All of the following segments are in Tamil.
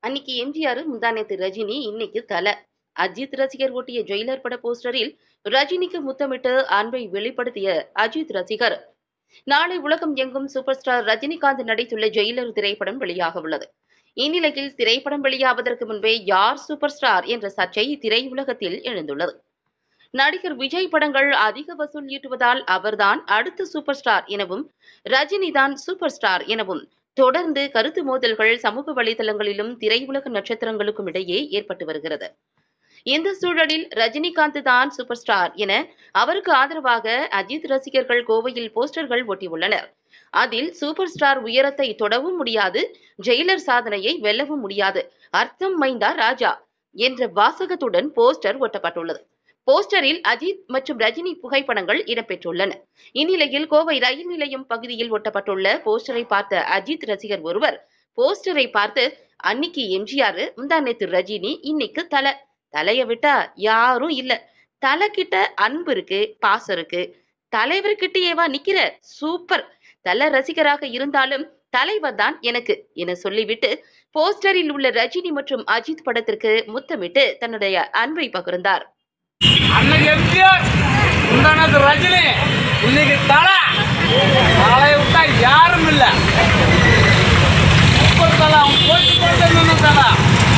அன்னைக்கு எம்ஜிஆர் முந்தானத்து ரஜினி இன்னைக்கு தல அஜித் ரசிகர் ஒட்டிய ஜெயிலர் பட போஸ்டரில் ரஜினிக்கு முத்தமிட்டு அன்பை வெளிப்படுத்திய அஜித் ரசிகர் நாளை உலகம் எங்கும் சூப்பர் ஸ்டார் ரஜினிகாந்த் நடித்துள்ள ஜெயிலர் திரைப்படம் வெளியாக உள்ளது இந்நிலையில் திரைப்படம் வெளியாவதற்கு முன்பே யார் சூப்பர் ஸ்டார் என்ற சர்ச்சை திரையுலகத்தில் எழுந்துள்ளது நடிகர் விஜய் படங்கள் அதிக வசூல் ஈட்டுவதால் அவர்தான் அடுத்த சூப்பர் ஸ்டார் எனவும் ரஜினி தான் சூப்பர் ஸ்டார் எனவும் தொடர்ந்து கருத்து மோதல்கள் சமூக வலைதளங்களிலும் திரையுலக நட்சத்திரங்களுக்கும் இடையே ஏற்பட்டு வருகிறது இந்த சூழலில் ரஜினிகாந்த் தான் சூப்பர் ஸ்டார் என அவருக்கு ஆதரவாக அஜித் ரசிகர்கள் கோவையில் போஸ்டர்கள் ஒட்டியுள்ளனர் அதில் சூப்பர் ஸ்டார் உயரத்தை தொடவும் முடியாது ஜெயிலர் சாதனையை வெல்லவும் முடியாது அர்த்தம் மைந்தா ராஜா என்ற வாசகத்துடன் போஸ்டர் ஒட்டப்பட்டுள்ளது போஸ்டரில் அஜித் மற்றும் ரஜினி புகைப்படங்கள் இடம்பெற்றுள்ளன இந்நிலையில் கோவை ரயில் நிலையம் பகுதியில் ஒட்டப்பட்டுள்ள போஸ்டரை பார்த்த அஜித் ரசிகர் ஒருவர் போஸ்டரை பார்த்து அன்னைக்கு எம்ஜிஆர் முந்தானேத்து ரஜினி இன்னைக்கு தலை தலைய விட்டா யாரும் இல்ல தலை கிட்ட அன்பு இருக்கு பாசம் இருக்கு தலைவர்கிட்டயேவா நிக்கிற சூப்பர் தல ரசிகராக இருந்தாலும் தலைவர் தான் எனக்கு என சொல்லிவிட்டு போஸ்டரில் உள்ள ரஜினி மற்றும் அஜித் படத்திற்கு முத்தமிட்டு தன்னுடைய அன்பை பகிர்ந்தார் அன்னைக்கு எம்ஜிஆர் முந்தானது ரஜினி இன்னைக்கு தலை தலையை விட்டா யாரும் இல்ல சூப்பர் தலை அவன் போயிட்டு போயிட்டு நின்று தலை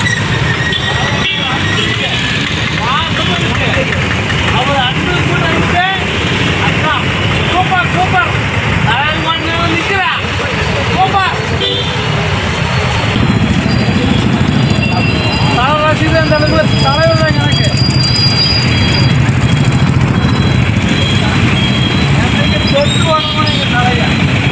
பாசமும் இருக்கு. அவர் அன்பு கூட இருக்கு அக்கா சூப்பர் சூப்பர் தலைவர் மட்டும் நிக்கிறா சூப்பர் தலை ரசிகர் இந்த அளவுக்கு தலைவர் தான் எனக்கு என்னைக்கு தொட்டு வரணும் எங்க தலைய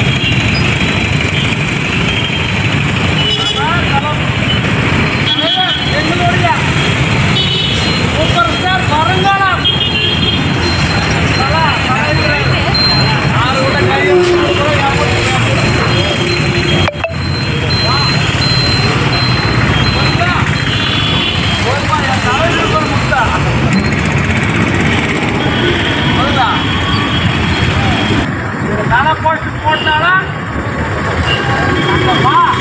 எங்களுடைய சூப்பர் ஸ்டார் வருங்காலம் தலா, தலைவர். யாரு கூட கையை யாரு கூட ஏமாத்தி வா. வந்தா. போதுமா, என் தலைவருக்கு ஒரு முத்தா. வருதா? தலை போட்டு போட்டாலும் அந்த மா